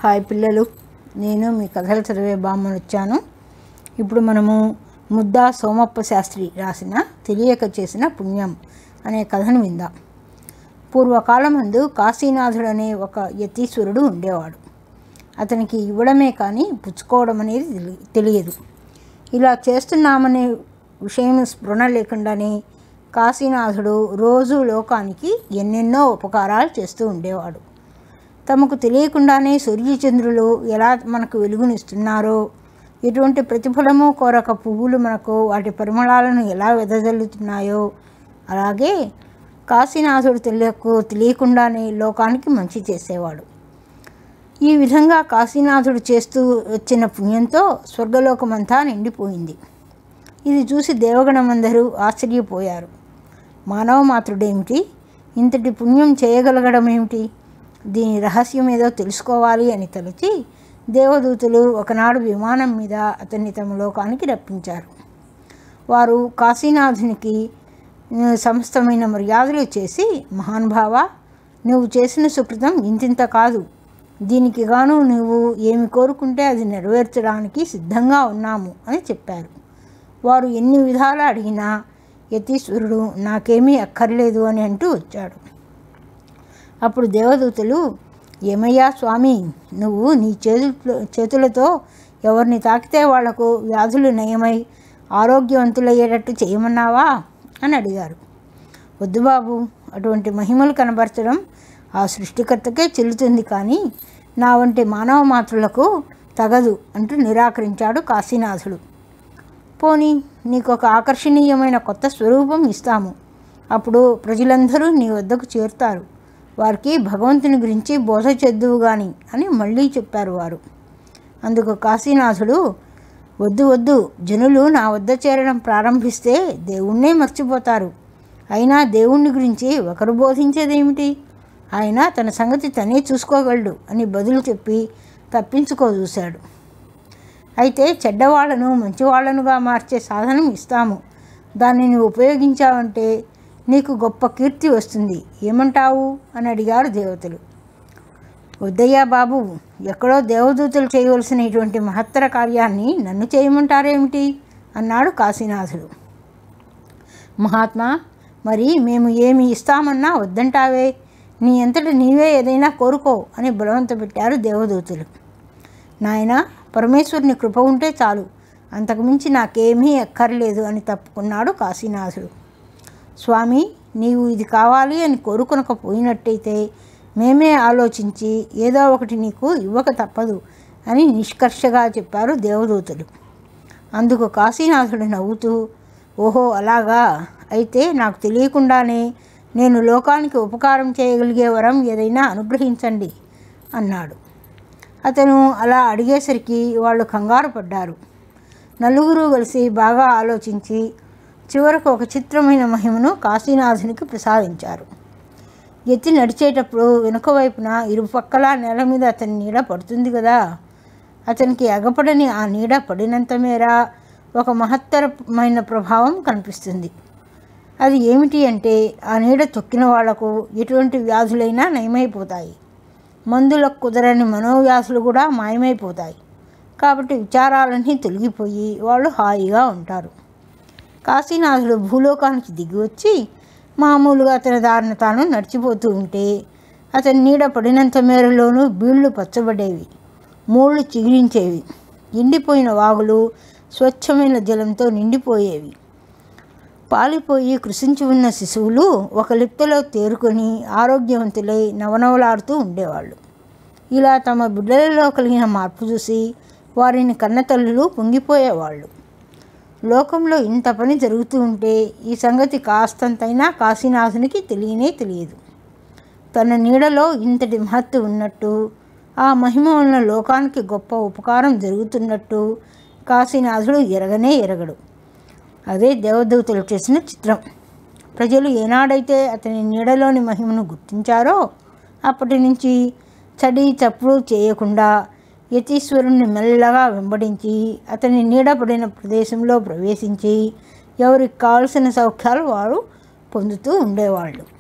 hi పిల్లలు నేను మీ కథలు చదివే బామ్మను వచ్చాను ఇప్పుడు మనము ముద్దా సోమప్ప శాస్త్రి రాసిన తెలియక చేసిన పుణ్యం అనే కథను విందాం పూర్వకాలమందు కాశీనాథుడు అనే ఒక యతీశ్వరుడు ఉండేవాడు అతనికి ఇవ్వడమే కానీ పుచ్చుకోవడం అనేది తెలి- తెలియదు ఇలా చేస్తున్నామనే విషయం స్పృహ లేకుండానే కాశీనాథుడు రోజు లోకానికి ఎన్నెన్నో ఉపకారాలు చేస్తూ ఉండేవాడు తమకు తెలియకుండానే సూర్యచంద్రులు ఎలా మనకు వెలుగునిస్తున్నారో ఎటువంటి ప్రతిఫలము కోరక పువ్వులు మనకు వాటి పరిమళాలను ఎలా వెదజల్లుతున్నాయో అలాగే కాశీనాథుడు తెలియకు తెలియకుండానే లోకానికి మంచి చేసేవాడు ఈ విధంగా కాశీనాథుడు చేస్తూ వచ్చిన పుణ్యంతో స్వర్గలోకమంతా నిండిపోయింది ఇది చూసి దేవగణమందరూ ఆశ్చర్యపోయారు మానవ మాతృడేమిటి ఇంతటి పుణ్యం చేయగలగడం ఏమిటి దీని రహస్యం ఏదో తెలుసుకోవాలి అని తలచి దేవదూతలు ఒకనాడు విమానం మీద అతన్ని తమ లోకానికి రప్పించారు వారు కాశీనాథునికి ఆ, సమస్తమైన మర్యాదలు చేసి మహానుభావ నువ్వు చేసిన సుకృతం ఇంతింత కాదు దీనికి గాను నువ్వు ఏమి కోరుకుంటే అది నెరవేర్చడానికి సిద్ధంగా ఉన్నాము అని చెప్పారు వారు ఎన్ని విధాలు అడిగినా యతీశ్వరుడు నాకేమీ అక్కర్లేదు అని అంటూ వచ్చాడు అప్పుడు దేవదూతలు ఏమయ్యా స్వామి నువ్వు నీ చేతుల చేతులతో ఎవరిని తాకితే వాళ్లకు వ్యాధులు నయమై ఆరోగ్యవంతులయ్యేటట్టు చేయమన్నావా అని అడిగారు వద్దు బాబు అటువంటి మహిమలు కనబరచడం ఆ సృష్టికర్తకే చెల్లుతుంది కానీ నా వంటి మానవ మాతృలకు తగదు అంటూ నిరాకరించాడు కాశీనాథుడు పోనీ నీకు ఒక ఆకర్షణీయమైన కొత్త స్వరూపం ఇస్తాము అప్పుడు ప్రజలందరూ నీ వద్దకు చేరుతారు వారికి భగవంతుని గురించి బోధ చేద్దువు గాని అని మళ్ళీ చెప్పారు వారు అందుకు కాశీనాథుడు వద్దు వద్దు జనులు నా వద్ద చేరడం ప్రారంభిస్తే దేవుణ్ణే మర్చిపోతారు అయినా దేవుణ్ణి గురించి ఒకరు బోధించేదేమిటి ఆయన తన సంగతి తనే చూసుకోగలడు అని బదులు చెప్పి తప్పించుకో చూశాడు అయితే చెడ్డవాళ్లను మంచివాళ్లనుగా మార్చే సాధనం ఇస్తాము దానిని ఉపయోగించావంటే నీకు గొప్ప కీర్తి వస్తుంది ఏమంటావు అని అడిగారు దేవతలు వద్దయ్యా బాబు ఎక్కడో దేవదూతలు చేయవలసిన ఇటువంటి మహత్తర కార్యాన్ని నన్ను చేయమంటారేమిటి అన్నాడు కాశీనాథుడు మహాత్మా మరి మేము ఏమి ఇస్తామన్నా వద్దంటావే నీ అంతట నీవే ఏదైనా కోరుకో అని బలవంత పెట్టారు దేవదూతలు నాయన పరమేశ్వరుని కృప ఉంటే చాలు అంతకుమించి నాకేమీ అక్కర్లేదు అని తప్పుకున్నాడు కాశీనాథుడు స్వామి నీవు ఇది కావాలి అని కోరుకొనకపోయినట్టయితే మేమే ఆలోచించి ఏదో ఒకటి నీకు ఇవ్వక తప్పదు అని నిష్కర్షగా చెప్పారు దేవదూతలు అందుకు కాశీనాథుడు నవ్వుతూ ఓహో అలాగా అయితే నాకు తెలియకుండానే నేను లోకానికి ఉపకారం చేయగలిగే వరం ఏదైనా అనుగ్రహించండి అన్నాడు అతను అలా అడిగేసరికి వాళ్ళు కంగారు పడ్డారు నలుగురు కలిసి బాగా ఆలోచించి చివరకు ఒక చిత్రమైన మహిమను కాశీనాథునికి ప్రసాదించారు ఎత్తి నడిచేటప్పుడు వెనుక వైపున ఇరుపక్కల నేల మీద అతని నీడ పడుతుంది కదా అతనికి ఎగపడని ఆ నీడ పడినంత మేర ఒక మహత్తరమైన ప్రభావం కనిపిస్తుంది అది ఏమిటి అంటే ఆ నీడ తొక్కిన వాళ్లకు ఎటువంటి వ్యాధులైనా నయమైపోతాయి మందులకు కుదరని మనోవ్యాధులు కూడా మాయమైపోతాయి కాబట్టి విచారాలన్నీ తొలగిపోయి వాళ్ళు హాయిగా ఉంటారు కాశీనాథుడు భూలోకానికి దిగి వచ్చి మామూలుగా తన దారిన తాను నడిచిపోతూ ఉంటే అతని నీడ పడినంత మేరలోనూ బీళ్లు పచ్చబడేవి మూళ్ళు చిగిరించేవి ఎండిపోయిన వాగులు స్వచ్ఛమైన జలంతో నిండిపోయేవి పాలిపోయి కృషించి ఉన్న శిశువులు ఒక లిప్తలో తేరుకొని ఆరోగ్యవంతులై నవనవలాడుతూ ఉండేవాళ్ళు ఇలా తమ బిడ్డలలో కలిగిన మార్పు చూసి వారిని కన్నతల్లులు పొంగిపోయేవాళ్ళు లోకంలో ఇంత పని జరుగుతూ ఉంటే ఈ సంగతి కాస్తంతైనా కాశీనాథునికి తెలియనే తెలియదు తన నీడలో ఇంతటి మహత్తు ఉన్నట్టు ఆ మహిమ వలన లోకానికి గొప్ప ఉపకారం జరుగుతున్నట్టు కాశీనాథుడు ఎరగనే ఎరగడు అదే దేవదూతలు చేసిన చిత్రం ప్రజలు ఏనాడైతే అతని నీడలోని మహిమను గుర్తించారో అప్పటి నుంచి చడి చప్పుడు చేయకుండా యతీశ్వరుణ్ణి మెల్లగా వెంబడించి అతని నీడపడిన ప్రదేశంలో ప్రవేశించి ఎవరికి కావలసిన సౌఖ్యాలు వారు పొందుతూ ఉండేవాళ్ళు